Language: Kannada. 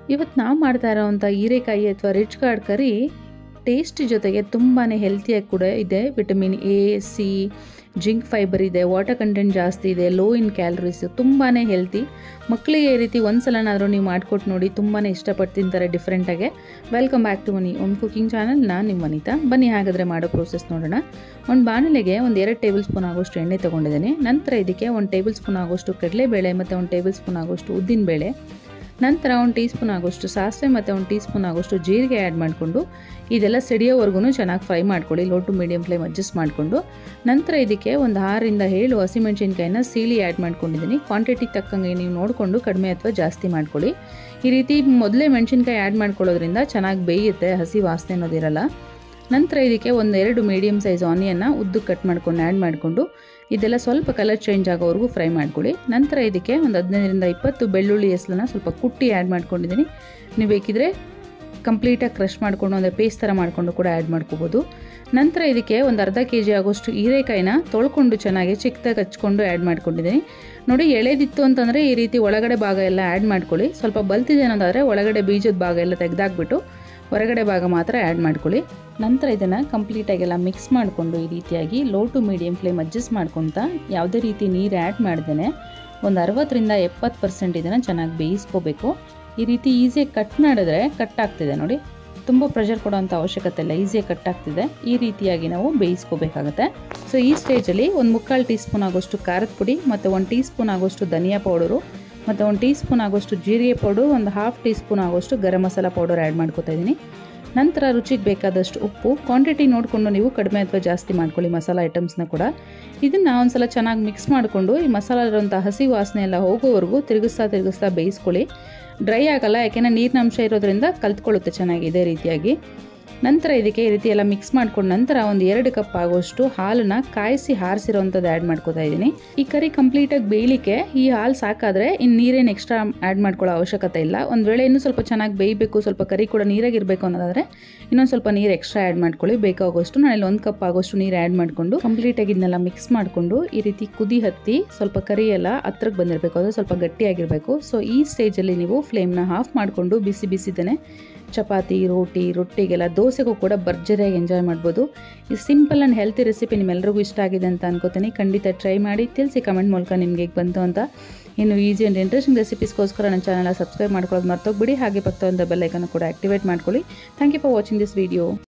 ಇವತ್ತು ನಾವು ಮಾಡ್ತಾ ಇರೋವಂಥ ಹೀರೆಕಾಯಿ ಅಥವಾ ರಿಚ್ ಕಾರ್ಡ್ ಕರಿ ಟೇಸ್ಟ್ ಜೊತೆಗೆ ತುಂಬಾ ಹೆಲ್ತಿಯಾಗಿ ಕೂಡ ಇದೆ vitamin A C zinc fibre ಇದೆ ವಾಟರ್ ಕಂಟೆಂಟ್ ಜಾಸ್ತಿ ಇದೆ ಲೋ ಇನ್ ಕ್ಯಾಲರೀಸ್ ತುಂಬಾ ಹೆಲ್ತಿ ಮಕ್ಕಳಿಗೆ ಈ ರೀತಿ ಒಂದು ಸಲನಾದರೂ ನೀವು ಮಾಡಿಕೊಟ್ಟು ನೋಡಿ ತುಂಬಾ ಇಷ್ಟಪಟ್ಟು ತಿಂತಾರೆ ಡಿಫ್ರೆಂಟಾಗೆ ವೆಲ್ಕಮ್ ಬ್ಯಾಕ್ ಟು ಮನಿ ಓಮ್ ಕುಕಿಂಗ್ ಚಾನಲ್ ನಾನು ನಿಮ್ಮ ವನಿತಾ ಬನ್ನಿ ಹಾಗಾದರೆ ಮಾಡೋ ಪ್ರೋಸೆಸ್ ನೋಡೋಣ ಒಂದು ಬಾಣಲೆಗೆ ಒಂದು ಎರಡು ಟೇಬಲ್ ಸ್ಪೂನ್ ಆಗೋಷ್ಟು ಎಣ್ಣೆ ತೊಗೊಂಡಿದ್ದೀನಿ ನಂತರ ಇದಕ್ಕೆ ಒಂದು ಟೇಬಲ್ ಸ್ಪೂನ್ ಆಗೋಷ್ಟು ಕಡಲೆಬೇಳೆ ಮತ್ತು ಒಂದು ಟೇಬಲ್ ಸ್ಪೂನ್ ಆಗೋಷ್ಟು ಉದ್ದಿನಬೇಳೆ ನಂತರ ಒಂದು ಟೀ ಸ್ಪೂನ್ ಆಗೋಷ್ಟು ಸಾಸಿವೆ ಮತ್ತು ಒಂದು ಟೀ ಸ್ಪೂನ್ ಆಗೋಷ್ಟು ಜೀರಿಗೆ ಆ್ಯಡ್ ಮಾಡಿಕೊಂಡು ಇದೆಲ್ಲ ಸಿಡಿಯೋವರೆಗೂ ಚೆನ್ನಾಗಿ ಫ್ರೈ ಮಾಡ್ಕೊಳ್ಳಿ low to medium flame adjust ಮಾಡಿಕೊಂಡು ನಂತರ ಇದಕ್ಕೆ ಒಂದು ಆರರಿಂದ ಏಳು ಹಸಿಮೆಣ್ಸಿನ್ಕಾಯಿನ ಸೀಳಿ ಆ್ಯಡ್ ಮಾಡ್ಕೊಂಡಿದ್ದೀನಿ ಕ್ವಾಂಟಿಟಿ ತಕ್ಕಂಗೆ ನೀವು ನೋಡಿಕೊಂಡು ಕಡಿಮೆ ಅಥವಾ ಜಾಸ್ತಿ ಮಾಡ್ಕೊಳ್ಳಿ ಈ ರೀತಿ ಮೊದಲೇ ಮೆಣಸಿನ್ಕಾಯಿ ಆ್ಯಡ್ ಮಾಡ್ಕೊಳ್ಳೋದ್ರಿಂದ ಚೆನ್ನಾಗಿ ಬೇಯುತ್ತೆ ಹಸಿ ವಾಸನೆ ಅನ್ನೋದಿರಲ್ಲ ನಂತರ ಇದಕ್ಕೆ ಒಂದು ಎರಡು ಮೀಡಿಯಮ್ ಸೈಜ್ ಆನಿಯನ್ನ ಉದ್ದು ಕಟ್ ಮಾಡ್ಕೊಂಡು ಆ್ಯಡ್ ಮಾಡಿಕೊಂಡು ಇದೆಲ್ಲ ಸ್ವಲ್ಪ ಕಲರ್ ಚೇಂಜ್ ಆಗೋವರೆಗೂ ಫ್ರೈ ಮಾಡ್ಕೊಳ್ಳಿ ನಂತರ ಇದಕ್ಕೆ ಒಂದು ಹದಿನೈದರಿಂದ ಇಪ್ಪತ್ತು ಬೆಳ್ಳುಳ್ಳಿ ಹೆಸಲನ್ನ ಸ್ವಲ್ಪ ಕುಟ್ಟಿ ಆ್ಯಡ್ ಮಾಡ್ಕೊಂಡಿದ್ದೀನಿ ನೀವು ಬೇಕಿದ್ರೆ ಕಂಪ್ಲೀಟಾಗಿ ಕ್ರಷ್ ಮಾಡಿಕೊಂಡು ಅಂದರೆ ಪೇಸ್ಟ್ ಥರ ಮಾಡಿಕೊಂಡು ಕೂಡ ಆ್ಯಡ್ ಮಾಡ್ಕೋಬೋದು ನಂತರ ಇದಕ್ಕೆ ಒಂದು ಅರ್ಧ ಕೆ ಜಿ ಆಗೋಷ್ಟು ಹೀರೆಕಾಯಿನ ತೊಳ್ಕೊಂಡು ಚೆನ್ನಾಗಿ ಚಿಕ್ಕದಾಗಿ ಹಚ್ಕೊಂಡು ಆ್ಯಡ್ ಮಾಡ್ಕೊಂಡಿದ್ದೀನಿ ನೋಡಿ ಎಳೆದಿತ್ತು ಅಂತಂದರೆ ಈ ರೀತಿ ಒಳಗಡೆ ಭಾಗ ಎಲ್ಲ ಆ್ಯಡ್ ಮಾಡ್ಕೊಳ್ಳಿ ಸ್ವಲ್ಪ ಬಲ್ತಿದೆ ಅನ್ನೋದಾದರೆ ಒಳಗಡೆ ಬೀಜದ ಭಾಗ ಎಲ್ಲ ತೆಗೆದಾಕ್ಬಿಟ್ಟು ಹೊರಗಡೆ ಭಾಗ ಮಾತ್ರ ಆ್ಯಡ್ ಮಾಡ್ಕೊಳ್ಳಿ ನಂತರ ಇದನ್ನು ಕಂಪ್ಲೀಟಾಗೆಲ್ಲ ಮಿಕ್ಸ್ ಮಾಡಿಕೊಂಡು ಈ ರೀತಿಯಾಗಿ low to medium flame adjust ಮಾಡ್ಕೊತಾ ಯಾವುದೇ ರೀತಿ ನೀರು ಆ್ಯಡ್ ಮಾಡ್ದೇ ಒಂದು ಅರವತ್ತರಿಂದ ಎಪ್ಪತ್ತು ಪರ್ಸೆಂಟ್ ಇದನ್ನು ಚೆನ್ನಾಗಿ ಬೇಯಿಸ್ಕೋಬೇಕು ಈ ರೀತಿ ಈಸಿಯಾಗಿ ಕಟ್ ಮಾಡಿದ್ರೆ ಕಟ್ ಆಗ್ತಿದೆ ನೋಡಿ ತುಂಬ ಪ್ರೆಷರ್ ಕೊಡೋವಂಥ ಅವಶ್ಯಕತೆ ಇಲ್ಲ ಈಸಿಯಾಗಿ ಕಟ್ ಆಗ್ತಿದೆ ಈ ರೀತಿಯಾಗಿ ನಾವು ಬೇಯಿಸ್ಕೋಬೇಕಾಗತ್ತೆ ಸೊ ಈ ಸ್ಟೇಜಲ್ಲಿ ಒಂದು ಮುಕ್ಕಾಲು ಟೀ ಸ್ಪೂನ್ ಆಗೋಷ್ಟು ಖಾರದ ಪುಡಿ ಮತ್ತು ಒಂದು ಟೀ ಸ್ಪೂನ್ ಆಗೋಷ್ಟು ಧನಿಯಾ ಪೌಡರು ಮತ್ತು ಒಂದು ಟೀ ಸ್ಪೂನ್ ಆಗೋಷ್ಟು ಜೀರಿಗೆ ಪೌಡರ್ ಒಂದು ಹಾಫ್ ಟೀ ಸ್ಪೂನ್ ಆಗೋಷ್ಟು ಗರಂ ಮಸಾಲ ಪೌಡರ್ ಆ್ಯಡ್ ಮಾಡ್ಕೊತಾ ಇದ್ದೀನಿ ನಂತರ ರುಚಿಗೆ ಬೇಕಾದಷ್ಟು ಉಪ್ಪು ಕ್ವಾಂಟಿಟಿ ನೋಡಿಕೊಂಡು ನೀವು ಕಡಿಮೆ ಅಥವಾ ಜಾಸ್ತಿ ಮಾಡ್ಕೊಳ್ಳಿ ಮಸಾಲ ಐಟಮ್ಸ್ನ ಕೂಡ ಇದನ್ನು ಒಂದ್ಸಲ ಚೆನ್ನಾಗಿ ಮಿಕ್ಸ್ ಮಾಡಿಕೊಂಡು ಈ ಮಸಾಲ ಇರೋಂಥ ಹಸಿ ವಾಸನೆ ಎಲ್ಲ ಹೋಗೋವರೆಗೂ ತಿರುಗಿಸ್ತಾ ತಿರುಗಿಸ್ತಾ ಬೇಯಿಸ್ಕೊಳ್ಳಿ ಡ್ರೈ ಆಗಲ್ಲ ಯಾಕೆಂದರೆ ನೀರಿನ ಅಂಶ ಇರೋದ್ರಿಂದ ಕಲ್ತ್ಕೊಳ್ಳುತ್ತೆ ಚೆನ್ನಾಗಿ ಇದೇ ರೀತಿಯಾಗಿ ನಂತರ ಇದಕ್ಕೆ ಈ ರೀತಿ ಎಲ್ಲ ಮಿಕ್ಸ್ ಮಾಡ್ಕೊಂಡು ನಂತರ ಒಂದು ಎರಡು ಕಪ್ ಆಗೋಷ್ಟು ಹಾಲನ್ನ ಕಾಯಿಸಿ ಹಾರಿಸಿರೋವಂಥದ್ದು ಆ್ಯಡ್ ಮಾಡ್ಕೋತಾ ಇದ್ದೀನಿ ಈ ಕರಿ ಕಂಪ್ಲೀಟಾಗಿ ಬೇಯಲಿಕ್ಕೆ ಈ ಹಾಲು ಸಾಕಾದರೆ ಇನ್ನು ನೀರೇನು ಎಕ್ಸ್ಟ್ರಾ ಆ್ಯಡ್ ಮಾಡ್ಕೊಳ್ಳೋ ಅವಶ್ಯಕತೆ ಇಲ್ಲ ಒಂದು ವೇಳೆ ಇನ್ನೂ ಸ್ವಲ್ಪ ಚೆನ್ನಾಗಿ ಬೇಯಬೇಕು ಸ್ವಲ್ಪ ಕರಿ ಕೂಡ ನೀರಾಗಿರಬೇಕು ಅನ್ನೋದಾದರೆ ಇನ್ನೊಂದು ಸ್ವಲ್ಪ ನೀರು ಎಕ್ಸ್ಟ್ರಾ ಆ್ಯಡ್ ಮಾಡ್ಕೊಳ್ಳಿ ಬೇಕಾಗೋಷ್ಟು ನಾನು ಇಲ್ಲಿ ಒಂದು ಕಪ್ ಆಗೋಷ್ಟು ನೀರು ಆ್ಯಡ್ ಮಾಡಿಕೊಂಡು ಕಂಪ್ಲೀಟಾಗಿ ಇದನ್ನೆಲ್ಲ ಮಿಕ್ಸ್ ಮಾಡಿಕೊಂಡು ಈ ರೀತಿ ಕುದಿ ಹತ್ತಿ ಸ್ವಲ್ಪ ಕರಿ ಎಲ್ಲ ಹತ್ರಕ್ಕೆ ಬಂದಿರಬೇಕು ಅದು ಸ್ವಲ್ಪ ಗಟ್ಟಿಯಾಗಿರಬೇಕು ಸೊ ಈ ಸ್ಟೇಜಲ್ಲಿ ನೀವು ಫ್ಲೇಮ್ನ ಆಫ್ ಮಾಡಿಕೊಂಡು ಬಿಸಿ ಬಿಸಿದೇ ಚಪಾತಿ ರೋಟಿ ರೊಟ್ಟಿಗೆಲ್ಲ ದೋಸೆಗೂ ಕೂಡ ಭರ್ಜರಿಯಾಗಿ ಎಂಜಾಯ್ ಮಾಡ್ಬೋದು ಈ ಸಿಂಪಲ್ ಆ್ಯಂಡ್ ಹೆಲ್ತಿ ರೆಸಿಪಿ ನಿಮ್ಮೆಲ್ಲರಿಗೂ ಇಷ್ಟ ಆಗಿದೆ ಅಂತ ಅನ್ಕೋತೀನಿ ಖಂಡಿತ ಟ್ರೈ ಮಾಡಿ ತಿಳಿಸಿ ಕಮೆಂಟ್ ಮೂಲಕ ನಿಮಗೆ ಹೇಗೆ ಬಂತು ಅಂತ ಇನ್ನು ಈಸಿ ಆ್ಯಂಡ್ ಇಂಟ್ರೆಸ್ಟಿಂಗ್ ರೆಸಿಪೀಸ್ಗೋಸ್ಕರ ನನ್ನ ಚಾನಲ್ ಸಬ್ಸ್ಕ್ರೈಬ್ ಮಾಡ್ಕೊಳ್ಳೋದು ಮರ್ತೋಗ್ಬಿಡಿ ಹಾಗೆ ಪಕ್ಕದ ಬೆಲ್ಲೈಕನ್ನು ಕೂಡ ಆಕ್ಟಿವೇಟ್ ಮಾಡ್ಕೊಳ್ಳಿ thank you for watching this video